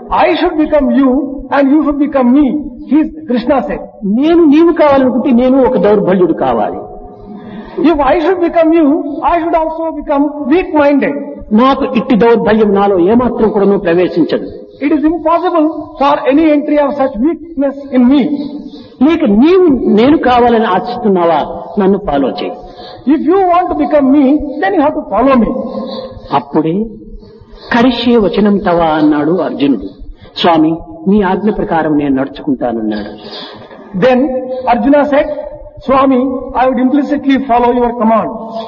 I should become you and you should become me. He, Krishna said. నేను నీవు కావాలనుకుంటే నేను ఒక దౌర్బల్యుడు కావాలి If I should become you, I should also become weak-minded. నాకు ఇట్టి దౌర్బల్యం నాలో ఏమాత్రం కూడాను ప్రవేశించదు It is impossible for any entry of such weakness in me. లేక నీవు నేను కావాలని ఆశిస్తున్నావా నన్ను ఫాలో చేయి If you want to become me, then you have to follow me. అప్పుడే కరిష్యే వచనం తవా అన్నాడు అర్జునుడు స్వామి మీ ఆజ్ఞ ప్రకారం నేను నడుచుకుంటానన్నాడు Then Arjuna said, Swami, I would implicitly follow your command.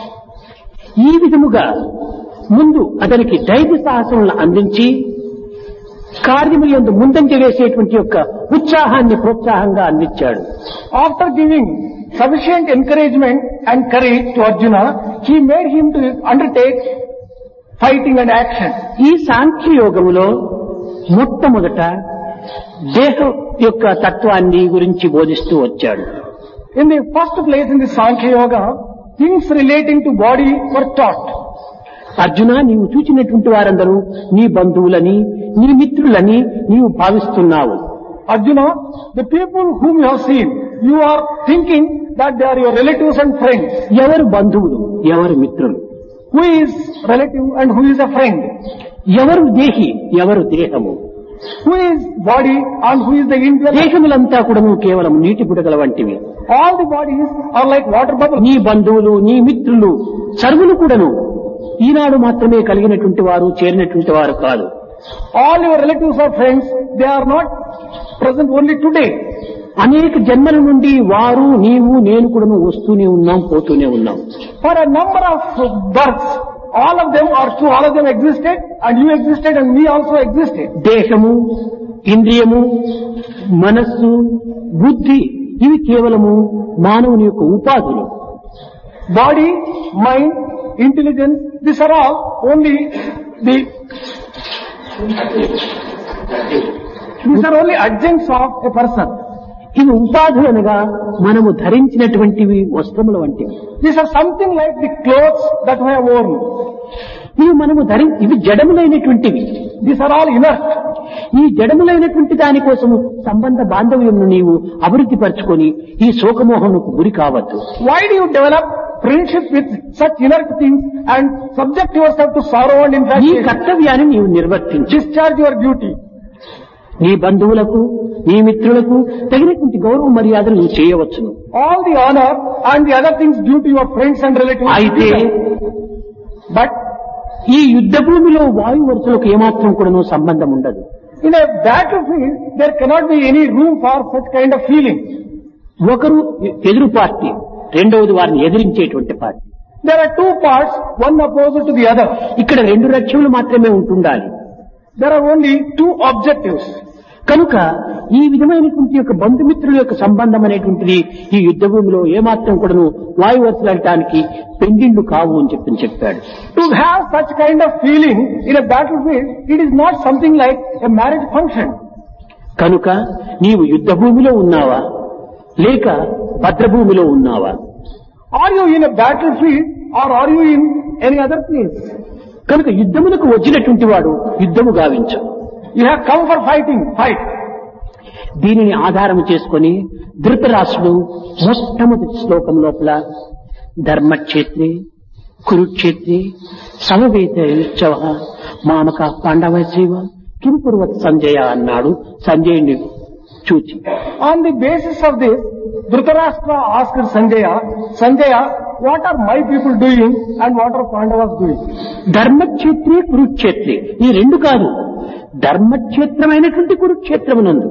ఈ విధముగా ముందు అతనికి ధైర్య సాహసములను అందించి కార్యము ఎందు ముందంజ వేసేటువంటి యొక్క ఉత్సాహాన్ని ప్రోత్సాహంగా అందించాడు After giving sufficient encouragement and courage to Arjuna, he made him to undertake fighting and action. ఈ సాంఖ్య యోగములో మొట్టమొదట దేహం యొక్క తత్వాన్ని గురించి బోధిస్తూ వచ్చాడు In the first place in the Sankhya Yoga, things relating to body were taught. Arjuna నీవు చూచినటువంటి వారందరూ నీ బంధువులని నీ మిత్రులని నీవు భావిస్తున్నావు Arjuna, the people whom you have seen, you are thinking that they are your relatives and friends. ఎవరు బంధువులు ఎవరు మిత్రులు Who is relative and who is a friend? ఎవరు దేహి ఎవరు దేహము Who is body and who is the intellect? దేహములంతా కూడాను కేవలం నీటి బుడగల వంటివి All the bodies are like water bubbles. నీ బంధువులు నీ మిత్రులు సర్వులు కూడాను ఈనాడు మాత్రమే కలిగినటువంటి వారు చేరినటువంటి వారు కాదు All your relatives or friends, they are not present only today. అనేక జన్మల నుండి వారు నీవు నేను కూడాను వస్తూనే ఉన్నాం పోతూనే ఉన్నాం For a number of births, all of them or two, all of them existed and you existed and me also existed. దేహము ఇంద్రియము మనస్సు బుద్ధి ఇవి కేవలము మానవుని యొక్క ఉపాధులు Body, mind, intelligence, these are all only the these are only adjuncts of a person. ఇవి ఉపాధులు అనగా మనము ధరించినటువంటివి వస్త్రముల వంటివి These are something like the clothes that we have worn. ఇవి మనము ధరి ఇవి జడములైనటువంటివి These are all inert. ఈ జడములైనటువంటి దానికోసము సంబంధ బాంధవ్యమును నీవు అభివృద్ధి పరచుకొని ఈ శోకమోహమునకు గురి కావద్దు Why do you develop friendship with such inert things and subject yourself to sorrow and నీ infatuation? కర్తవ్యాన్ని నీవు నిర్వర్తించు Discharge your duty. నీ బంధువులకు నీ మిత్రులకు తగినటువంటి గౌరవ మర్యాదలు నువ్వు చేయవచ్చును All the honor and the other things due to your friends and relatives. అయితే But ఈ యుద్ధ భూమిలో వాయు వరుసలకు ఏమాత్రం కూడాను సంబంధం ఉండదు in a battlefield, there cannot be any room for such kind of feeling. ఒకరు ఎదురు పార్టీ రెండవది వారిని ఎదిరించేటువంటి party There are two parts, one opposite to the other. ఇక్కడ రెండు లక్ష్యములు మాత్రమే ఉంటుండాలి There are only two objectives. కనుక ఈ విధమైనటువంటి యొక్క బంధుమిత్రుల యొక్క సంబంధం అనేటువంటిది ఈ యుద్ధ భూమిలో ఏమాత్రం కూడాను వాయు వరుసలటానికి పెండిండ్లు కావు అని చెప్పి చెప్పాడు To have such kind of feeling in a battlefield, it is not something like a marriage function. కనుక నీవు యుద్ధ భూమిలో ఉన్నావా లేక భద్రభూమిలో ఉన్నావా Are you in a battlefield or are you in any other place? కనుక యుద్ధమునకు వచ్చినటువంటి వాడు యుద్ధము గావించు You have come for fighting, fight. దీనిని ఆధారం చేసుకొని ధృతరాష్ట్రుడు మొట్టమొదటి శ్లోకం లోపల ధర్మక్షేత్రే కురుక్షేత్రే సమవేత ఉత్సవ మామక పాండవ శివ కింపురువత్ సంజయ అన్నాడు సంజయుని చూచి On the basis of this, Dhritarashtra asked Sanjaya, Sanjaya, what are my people doing and what are Pandavas doing? ధర్మక్షేత్రే కురుక్షేత్రే ఈ రెండు కాదు ధర్మక్షేత్రమైనటువంటి కురుక్షేత్రమునందు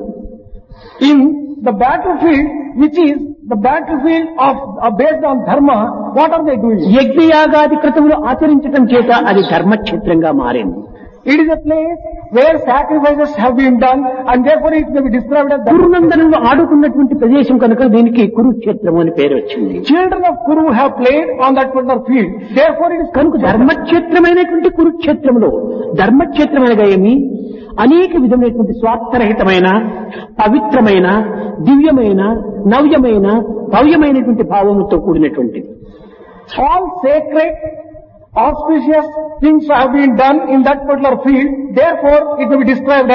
In the battlefield, which is the battlefield of uh, based on dharma, what are they doing? యజ్ఞయాగాది క్రతువులు ఆచరించటం చేత అది ధర్మక్షేత్రంగా మారింది It is a place where sacrifices have been done and therefore it may be described as dharma. కురునందనంలో ఆడుకున్నటువంటి ప్రదేశం కనుక దీనికి కురుక్షేత్రం అని పేరు వచ్చింది Children of Kuru have played on that particular field. Therefore it is కనుక ధర్మక్షేత్రమైనటువంటి కురుక్షేత్రంలో ధర్మక్షేత్రమనగా ఏమి అనేక విధమైనటువంటి స్వార్థరహితమైన పవిత్రమైన దివ్యమైన నవ్యమైన భవ్యమైనటువంటి భావముతో కూడినటువంటిది all sacred, auspicious things have been done in that particular field. Therefore it may be described